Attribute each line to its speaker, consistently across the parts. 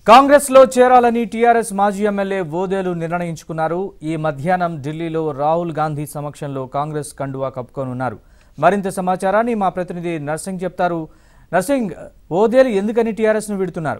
Speaker 1: కాంగ్రెస్ లో చేరాలని టీఆర్ఎస్ మాజీ ఎమ్మెల్యే ఓదేలు నిర్ణయించుకున్నారు ఈ మధ్యాహ్నం ఢిల్లీలో రాహుల్ గాంధీ సమక్షంలో కాంగ్రెస్ కండువా కప్పుకోనున్నారు మరింత సమాచారాన్ని మా ప్రతినిధి నర్సింగ్ చెప్తారు నర్సింగ్ ఓదేలు ఎందుకని టీఆర్ఎస్ ను విడుతున్నారు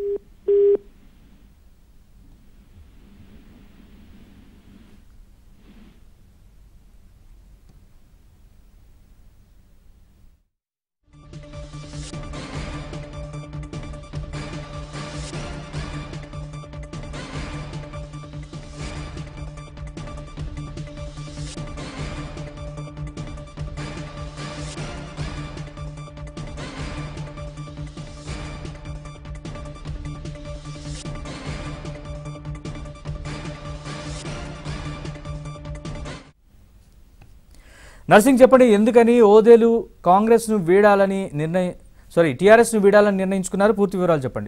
Speaker 1: నర్సింగ్ చెప్పండి ఎందుకని ఓదేలు కాంగ్రెస్ ను వీడాలని నిర్ణయం సారీ టీఆర్ఎస్ ను వీడాలని నిర్ణయించుకున్నారు పూర్తి వివరాలు చెప్పండి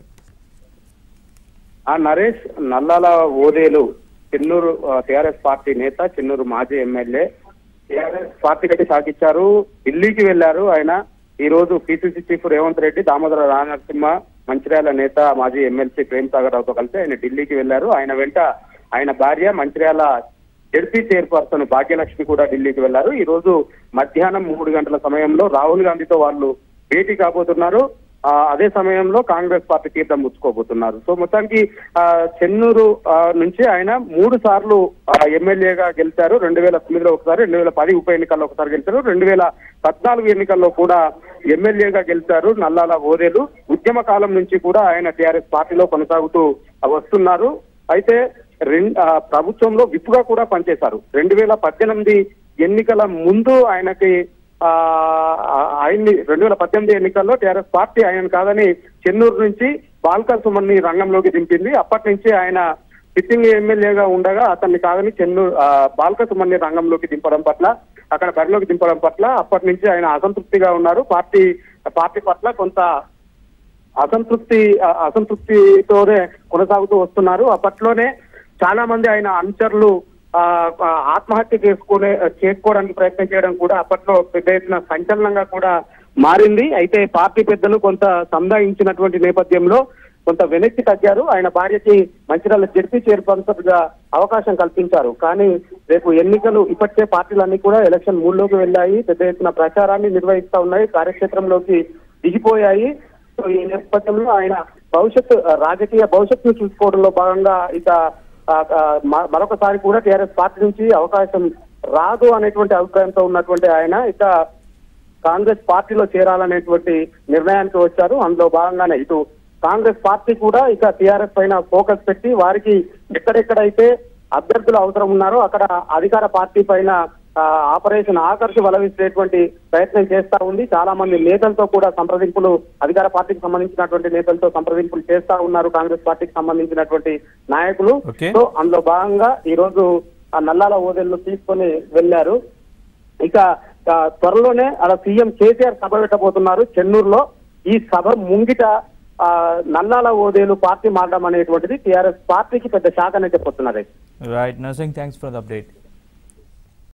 Speaker 2: ఆ నరేష్ నల్లాల ఓదేలు చెన్నూరు టిఆర్ఎస్ పార్టీ నేత చెన్నూరు మాజీ ఎమ్మెల్యే టిఆర్ఎస్ పార్టీకి సాగిచ్చారు ఢిల్లీకి వెళ్లారు ఆయన ఈ రోజు పిసిసి చీఫ్ రేవంత్ రెడ్డి దామోదర రానరసింహ మంచిర్యాల నేత మాజీ ఎమ్మెల్సీ ప్రేమ్ సాగర్ రావుతో కలిసి ఆయన ఢిల్లీకి వెళ్లారు ఆయన వెంట ఆయన భార్య మంచిర్యాల జడ్పీ చైర్పర్సన్ భాగ్యలక్ష్మి కూడా ఢిల్లీకి వెళ్లారు ఈ రోజు మధ్యాహ్నం మూడు గంటల సమయంలో రాహుల్ గాంధీతో వాళ్ళు భేటీ కాబోతున్నారు ఆ, అదే సమయంలో కాంగ్రెస్ పార్టీ తీర్థం ముచ్చుకోబోతున్నారు సో మొత్తానికి ఆ, చెన్నూరు ఆ, నుంచి ఆయన మూడు సార్లు ఆ, ఎమ్మెల్యేగా గెలిచారు రెండు వేల తొమ్మిదిలో ఒకసారి రెండు వేల పది ఉప ఎన్నికల్లో ఒకసారి గెలిచారు రెండు వేల పద్నాలుగు ఎన్నికల్లో కూడా ఎమ్మెల్యేగా గెలిచారు నల్లాల ఓదేలు ఉద్యమ కాలం నుంచి కూడా ఆయన టీఆర్ఎస్ పార్టీలో కొనసాగుతూ వస్తున్నారు అయితే రెం- ఆ, ప్రభుత్వంలో విప్పుగా కూడా పనిచేశారు రెండు వేల పద్దెనిమిది ఎన్నికల ముందు ఆయనకి ఆ ఆయన్ని రెండు వేల పద్దెనిమిది ఎన్నికల్లో టీఆర్ఎస్ పార్టీ ఆయన కాదని చెన్నూరు నుంచి బాల్కా సుమన్ని రంగంలోకి దింపింది అప్పటి నుంచి ఆయన సిట్టింగ్ ఎమ్మెల్యేగా ఉండగా అతన్ని కాదని చెన్నూరు ఆ, బాల్క సుమన్ని రంగంలోకి దింపడం పట్ల అక్కడ బరిలోకి దింపడం పట్ల అప్పటి నుంచి ఆయన అసంతృప్తిగా ఉన్నారు పార్టీ పార్టీ పట్ల కొంత అసంతృప్తి ఆ, అసంతృప్తితోనే కొనసాగుతూ వస్తున్నారు అప్పట్లోనే చాలా మంది ఆయన అనుచరులు ఆ, ఆ, ఆత్మహత్య చేసుకునే చేసుకోవడానికి ప్రయత్నం చేయడం కూడా అప్పట్లో పెద్ద ఎత్తున సంచలనంగా కూడా మారింది అయితే పార్టీ పెద్దలు కొంత సంధాయించినటువంటి నేపథ్యంలో కొంత వెనక్కి తగ్గారు ఆయన భార్యకి మంచిర్యాల జడ్పీ చైర్పర్సన్ గా అవకాశం కల్పించారు కానీ రేపు ఎన్నికలు ఇప్పటికే పార్టీలన్నీ కూడా ఎలక్షన్ మూడులోకి వెళ్ళాయి పెద్ద ఎత్తున ప్రచారాన్ని నిర్వహిస్తా ఉన్నాయి కార్యక్షేత్రంలోకి దిగిపోయాయి సో ఈ నేపథ్యంలో ఆయన భవిష్యత్తు ఆ, రాజకీయ భవిష్యత్తును చూసుకోవడంలో భాగంగా ఇక ఆ, ఆ, మ- మరొకసారి కూడా టీఆర్ఎస్ పార్టీ నుంచి అవకాశం రాదు అనేటువంటి అభిప్రాయంతో ఉన్నటువంటి ఆయన ఇక కాంగ్రెస్ పార్టీలో చేరాలనేటువంటి నిర్ణయానికి వచ్చారు అందులో భాగంగానే ఇటు కాంగ్రెస్ పార్టీ కూడా ఇక టీఆర్ఎస్ పైన ఫోకస్ పెట్టి వారికి ఎక్కడెక్కడైతే అభ్యర్థులు అవసరం ఉన్నారో అక్కడ అధికార పార్టీ పైన ఆ, ఆపరేషన్ ఆకర్షి వలవించేటువంటి ప్రయత్నం చేస్తా ఉంది చాలా మంది నేతలతో కూడా సంప్రదింపులు అధికార పార్టీకి సంబంధించినటువంటి నేతలతో సంప్రదింపులు చేస్తా ఉన్నారు కాంగ్రెస్ పార్టీకి సంబంధించినటువంటి నాయకులు
Speaker 1: Okay.
Speaker 2: సో అందులో భాగంగా ఈ రోజు ఆ నల్లాల ఓదెల్లో తీసుకొని వెళ్లారు ఇక ఆ, త్వరలోనే అలా సీఎం కేసీఆర్ సభ పెట్టబోతున్నారు చెన్నూరులో ఈ సభ ముంగిట ఆ, నల్లాల ఓదేలు పార్టీ మారడం అనేటువంటిది టీఆర్ఎస్ పార్టీకి పెద్ద శాఖ అనే చెప్పొస్తున్నారు
Speaker 1: right Narsing thanks for the update